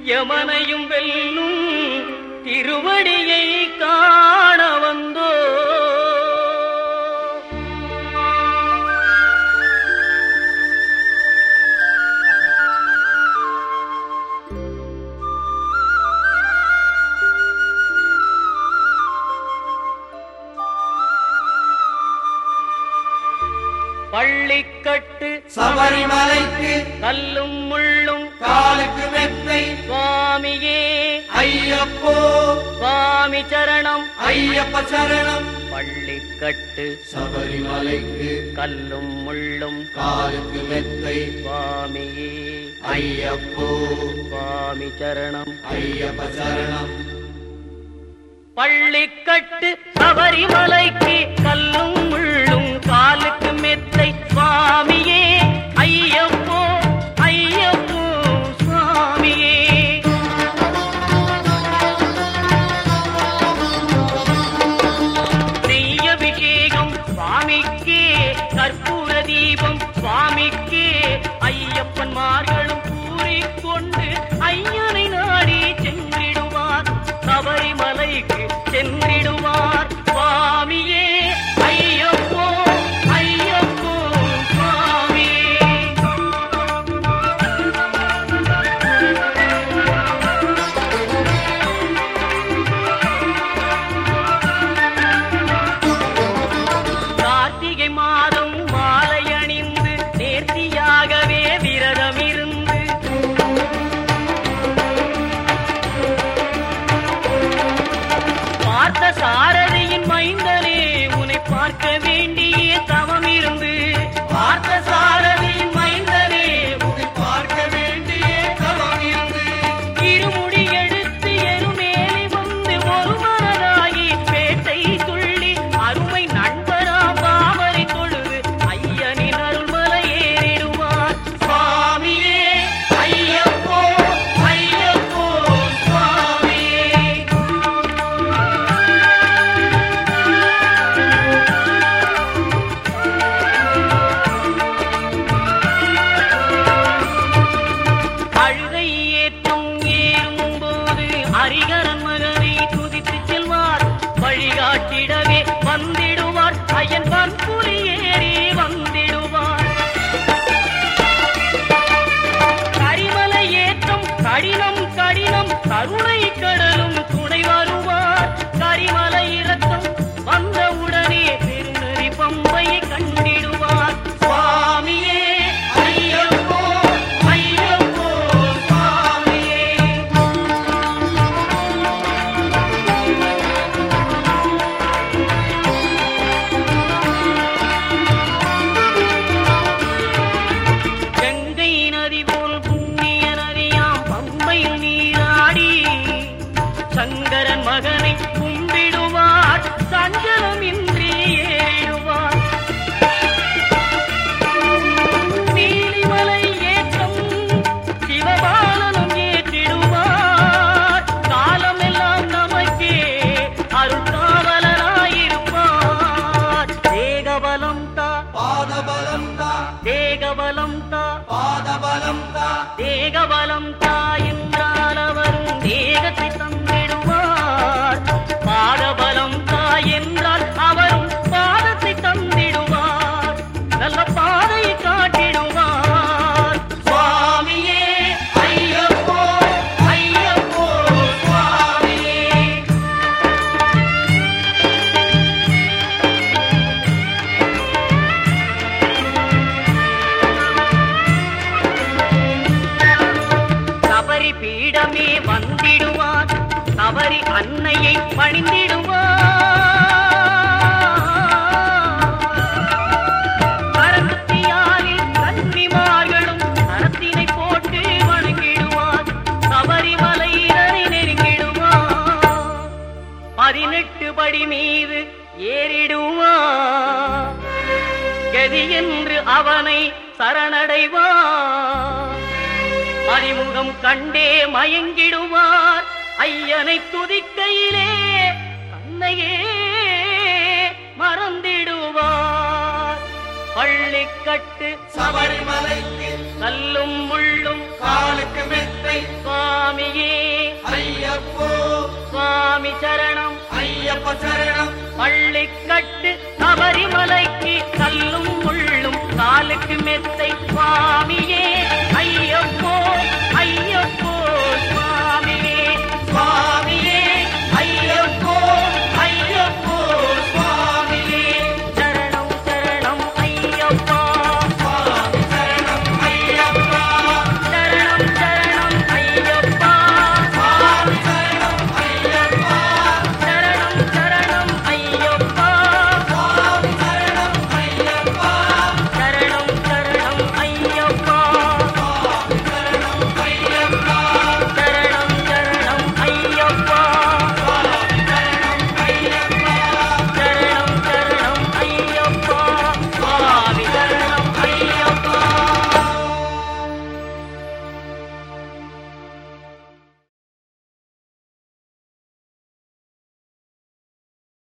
யமனையும் வெல்லும் திருவடியை காண வந்தோ பள்ளிக்கட்டு சபரிமலைக்கு கல்லும் முள்ளும் காலுக்கு மெத்தை சுவாமியே ஐயப்போ சுவாமி சரணம் ஐயப்ப சரணம் பள்ளிக்கட்டு சபரிமலைக்கு கல்லும் முள்ளும் காலுக்கு மெத்தை சுவாமியே ஐயப்போ சுவாமி சரணம் ஐயப்ப சரணம் பள்ளிக்கட்டு சபரிமலைக்கு கல்லும் முள்ளும் காலுக்கு மெத்தை சுவாமியே ஐயப்போ ஐயப்போ சுவாமியே நெய் அபிஷேகம் சுவாமிக்கே கற்பூர தீபம் சுவாமிக்கே ஐயப்பன்மார்களும் கூறிக்கொண்டு ஐயனை நாடி சென்றிடுவார் சபரிமலைக்கு சென்றிடுவார் சுவாமியே ஐயப்போ ஐயப்போ சுவாமியே கார்த்திகை மாதம் மாலை அணிந்து நேர்த்தியாகவே விரதம் இருந்து பார்த்த சாரதியின் மைந்தனே உன்னை பார்க்க வேண்டிய தவம் இருந்து பார்த்த சாரதியின் மைந்தனே உன்னை பார்க்க வேண்டிய தவம் இருந்து இருமுடி எடுத்து எருமேலி வந்து ஒரு மனதாகி பேட்டை துள்ளி அருமை நண்பராம் பாவரை தொழுது ஐயனின் அருள்மலை ஏறிடுவார் சுவாமியே ஐயப்போ ஐயப்போ சுவாமியே அழுகை ஏற்றும் ஏறும் போது ஹரிகரன் மகனை துதித்து செல்வார் வழிகாட்டிடவே வந்திடுவார் ஐயன் பற்புலி ஏறி வந்திடுவார் கரிமலை ஏற்றம் கடினம் கடினம் கருணை கடலும் துணை வருவார் கரிமலை இறக்கம் வந்தவுடனே பெருநெறி பம்பையை கண்டிடுவார் சுவாமியே ஐயப்போ ஐயப்போ சுவாமியே கங்கை நதி போல் புண்ணிய நதியாம் பம்பையில் நீராடி சங்கரன் மகனை கும்பிடுவார் சஞ்சலமின்றி ஏறிடுவார் நீலிமலை ஏற்றம் சிவபாலனும் ஏற்றிடுவார் காலமெல்லாம் நமக்கே அருள்காவலராயிருப்பார் தேகபலம் தா பாதபலம் தா தேகபலம் தா பாதபலம் தா தேகபலம் தாயென்றால் அவரும் தேகத்தை தந்திடுவார் பாதபலம் தாயென்றால் அவரும் பாதத்தை தந்திடுவார் நல்ல பாதையை காட்டிடுவார் சுவாமியே ஐயப்போ ஐயப்போ சுவாமியே சபரி பீடமே வந்திடுவார் சபரி அன்னையை பணிந்திடுவார் கரகத்தியாரில் கன்னிமார்களும் கரத்தினை போட்டு வணங்கிடுவார் சபரிமலையினரை நெருங்கிடுவார் பதினெட்டு படி மீது ஏறிடுவார் கதி என்று அவனை சரணடைவார் அறிமுகம் கண்டே மயங்கிடுவார் ஐயனை துதிக்கையிலே தன்னையே மறந்திடுவார் பள்ளிக்கட்டு சபரிமலைக்கு கல்லும் முள்ளும் காலுக்கு மெத்தை சுவாமியே சுவாமி சரணம் ஐயப்ப சரணம் பள்ளிக்கட்டு சபரிமலைக்கு கல்லும் முள்ளும் காலுக்கு மெத்தை சுவாமி